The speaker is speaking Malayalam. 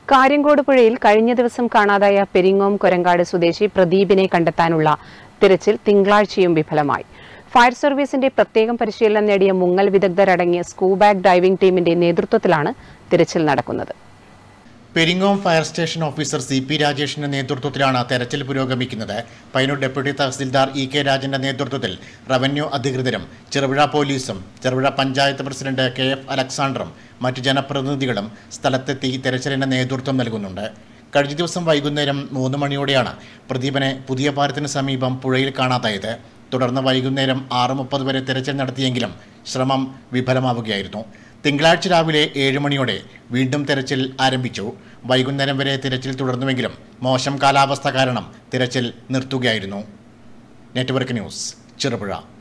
കാര്യങ്കോട് പുഴയിൽ കഴിഞ്ഞ ദിവസം കാണാതായ പെരിങ്ങോം കൊരങ്കാട് സ്വദേശി പ്രദീപിനെ കണ്ടെത്താനുള്ള തിരച്ചിൽ തിങ്കളാഴ്ചയും വിഫലമായി ഫയർ സർവീസിന്റെ പ്രത്യേകം പരിശീലനം നേടിയ മുങ്ങൽ വിദഗ്ധരടങ്ങിയ സ്കൂബാഗ് ഡൈവിംഗ് ടീമിന്റെ നേതൃത്വത്തിലാണ് തിരച്ചിൽ നടക്കുന്നത് Peringome fire station officer C P രാജേഷിന്റെ നേതൃത്വത്തിലാണ് തെരച്ചിൽ പുരോഗമിക്കുന്നത് Payyanur deputy tahsildar E K രാജന്റെ നേതൃത്വത്തിൽ റവന്യൂ അധികൃതരും ചെറുപുഴ പോലീസും Cherupuzha panchayat president K F അലക്സാണ്ടറും മറ്റു ജനപ്രതിനിധികളും സ്ഥലത്തെത്തി തെരച്ചിലിന് നേതൃത്വം നൽകുന്നുണ്ട് കഴിഞ്ഞ ദിവസം വൈകുന്നേരം മൂന്ന് മണിയോടെയാണ് പ്രദീപനെ പുതിയ പാലത്തിന് സമീപം പുഴയിൽ കാണാതായത് തുടർന്ന് വൈകുന്നേരം ആറ് മുപ്പത് വരെ തെരച്ചിൽ നടത്തിയെങ്കിലും ശ്രമം വിഫലമാവുകയായിരുന്നു തിങ്കളാഴ്ച രാവിലെ ഏഴ് മണിയോടെ വീണ്ടും തെരച്ചിൽ ആരംഭിച്ചു വൈകുന്നേരം വരെ തിരച്ചിൽ തുടർന്നുവെങ്കിലും മോശം കാലാവസ്ഥ കാരണം തിരച്ചിൽ നിർത്തുകയായിരുന്നു നെറ്റ്വർക്ക് ന്യൂസ് ചെറുപുഴ